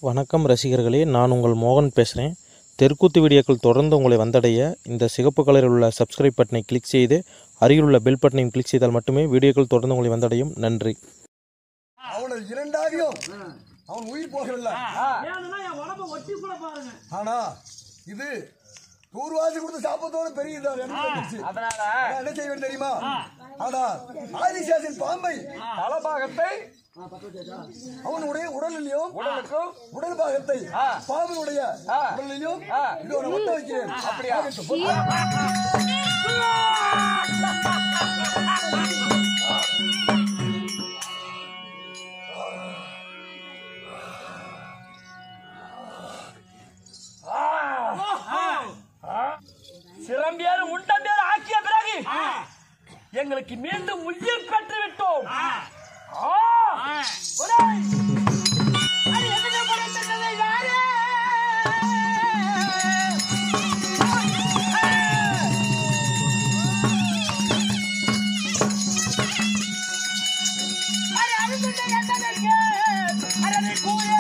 வணக்கம் ரசிகர்களே நான் உங்கள் மோகன் பேசுகிறேன் தெற்குத்து வீடியோக்கள் தொடர்ந்து உங்களை வந்தடைய இந்த சிகப்பு கலரில் உள்ள சப்ஸ்கிரைப் பட்டனை கிளிக் செய்து அருகில் உள்ள பெல் பட்டனையும் கிளிக் செய்தால் மட்டுமே வீடியோக்கள் தொடர்ந்து உங்களை வந்தடையும் நன்றி அவனது இரண்டாவியும் அவன் உயிர் போகவில்லை ஏன்னா என் உடம்ப ஒட்டி கூட பாருங்க ஆனா இது தூர்வாசி கொடுத்து சாப்பிட்டதோட பெரிய இதா எனக்கு வந்துச்சு. நான் என்ன செய்ய வேண்டும் தெரியுமா ஆனா ஆதிசேஷன் பாம்பை தலபாகத்தை அவனுடைய உடலிலையும் உடலுக்கும் உடல் பாகத்தை பாம்பினுடைய உடலிலையும் இதோட ஒட்ட வைக்கிறேன் அப்படியா சிறம்பேறு உண்டம்பேறு ஆக்கிய பிறகு எங்களுக்கு மீண்டும் உயிர் பெற்று விட்டோம் ஆ! ஒரேய்! அது என்னங்க படைத்தது யாரு? அது அழுதுட்டு என்னதற்கு? அரவை கூயே!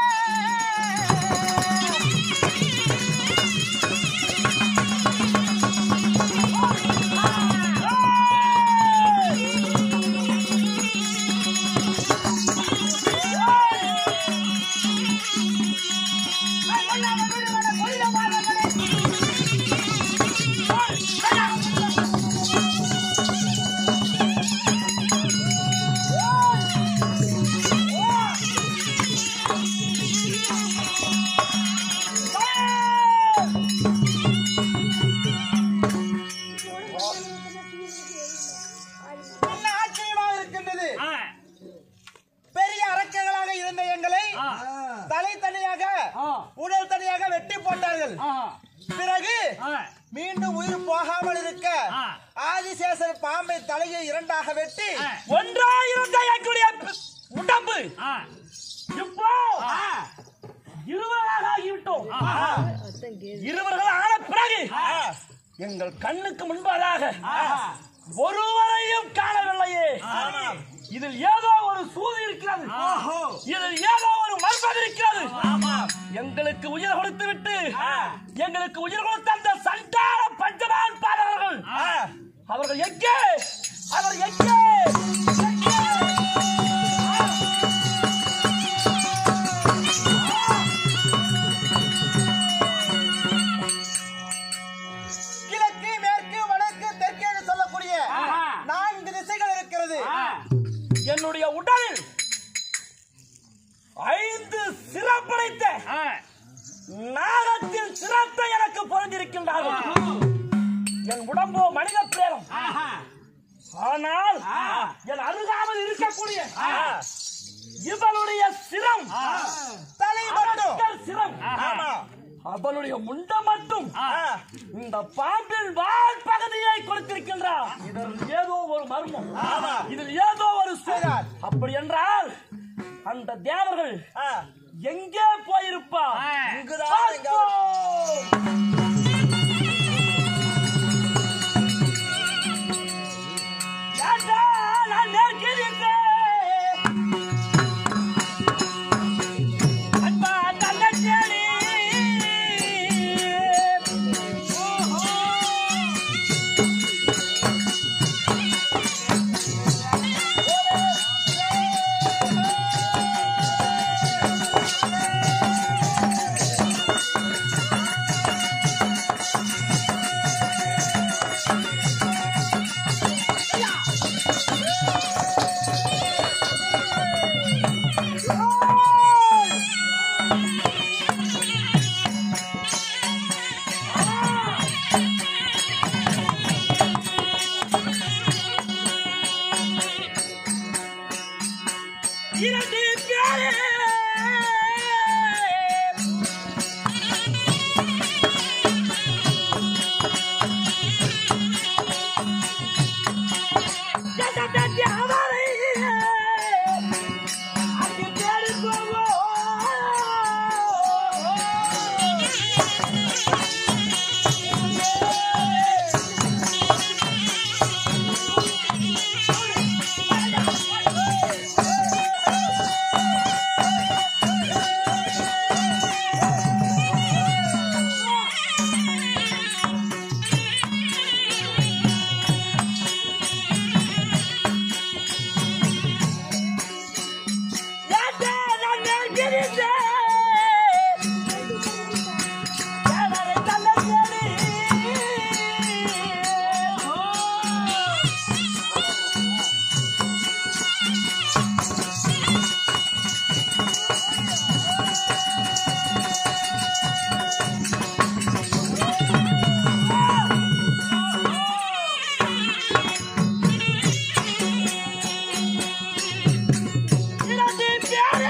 என்ன ஆச்சரியமாக இருக்கின்றது பெரிய அரக்கர்களாக இருந்த எங்களை தலை தனியாக உடல் தனியாக வெட்டி போட்டார்கள் பிறகு மீண்டும் உயிர் போகாமல் இருக்க ஆதிசேஷன் பாம்பை தலையை இரண்டாக வெட்டி ஒன்றாயிருந்த எங்களுடைய பி- உடம்பு இப்போ இருவராக ஆகிவிட்டோம் இருவர்கள் ஆன பிறகு எங்கள் கண்ணுக்கு முன்பதாக ஒருவரையும் காணவில்லையே இதில் ஏதோ ஒரு சூது இருக்கிறது இதில் ஏதோ ஒரு மர்மம் இருக்கிறது எங்களுக்கு உயிர் கொடுத்து விட்டு எங்களுக்கு உயிர் கொடுத்த அந்த சண்டாள பஞ்சமான் பாடகர்கள் அவர்கள் எங்கே அவர் எங்கே எங்கே? கிழக்கு மேற்கு வடக்கு தெற்கு என்று சொல்லக்கூடிய நான்கு திசைகள் இருக்கிறது என்னுடைய உடலில் ஐந்து சிறப்படைத்த நாகத்தின் சிரத்தை எனக்கு பொருந்திருக்கின்றார்கள் என் உடம்போ மனித பிரேரம் ஆனால் என் அருகாமல் இருக்கக்கூடிய இவனுடைய சிரம் தலை மட்டும் அரக்கர் சிரம் அவனுடைய முண்ட மட்டும் இந்த பாம்பின் வால் பகுதியை கொடுத்திருக்கின்றான் இதில் ஏதோ ஒரு மர்மம் இதில் ஏதோ ஒரு சூழல் அப்படி என்றால் அந்த தேவர்கள் எங்கே போயிருப்பா இங்குதான் பார்ப்போம். ஏண்டா, நான் நேர்கிறேன். அன்பா தங்கச்சேரி. ஓஹோ. தெரிந்தே தேவரை தள்ள தேடி இரண்டு பேரே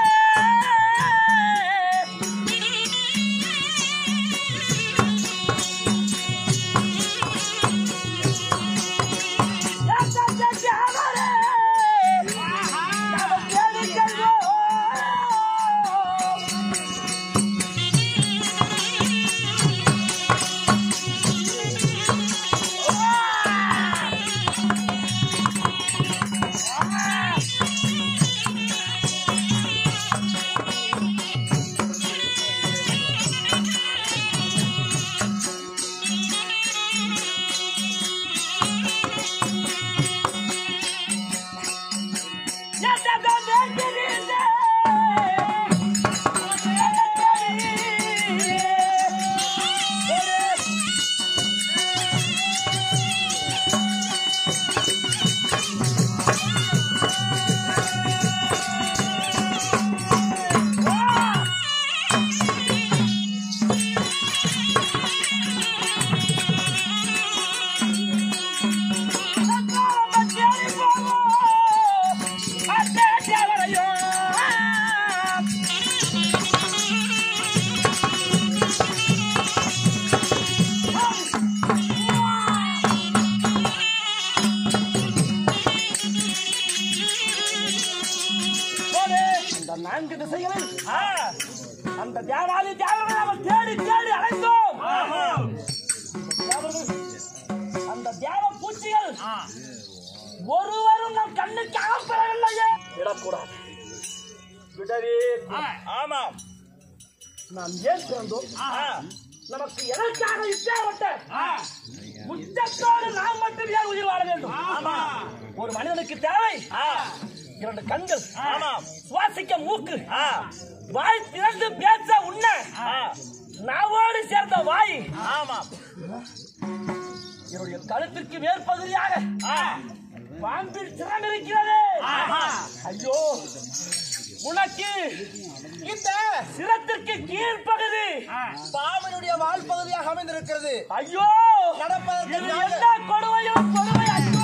அந்த நான்கு திசைகளில் ஆ, அந்த தேவாதி தேவர்களை நாம் தேடி தேடி அழைத்தோம் தேவர்கள், அந்த தேவ பூச்சிகள் ஒருவரும் நம் கண்ணுக்கு அகப்படவில்லையே விடக்கூடாது விடவே ஆமாம் நாம் ஏன் பிறந்தோம் நமக்கு எதற்காக இச்சேவட்ட உச்சத்தோடு நாம் மட்டும் ஏன் உயிர் வாழ வேண்டும் ஒரு மனிதனுக்கு தேவை இரண்டு கண்கள் சுவாசிக்க மூக்கு வாய் திறந்து பேச உண்ண நாவோடு சேர்ந்த வாய் என்னுடைய கழுத்திற்கு மேற்பகுதியாக பாம்பில் சிரம் இருக்கிறது ஐயோ உனக்கு இந்த சிரத்திற்கு கீழ்ப்பகுதி பாவனுடைய வால் பகுதியாக அமைந்திருக்கிறது ஐயோ நடப்பதற்கு இது என்ன கொடுமையோ கொடுமை ஐயோ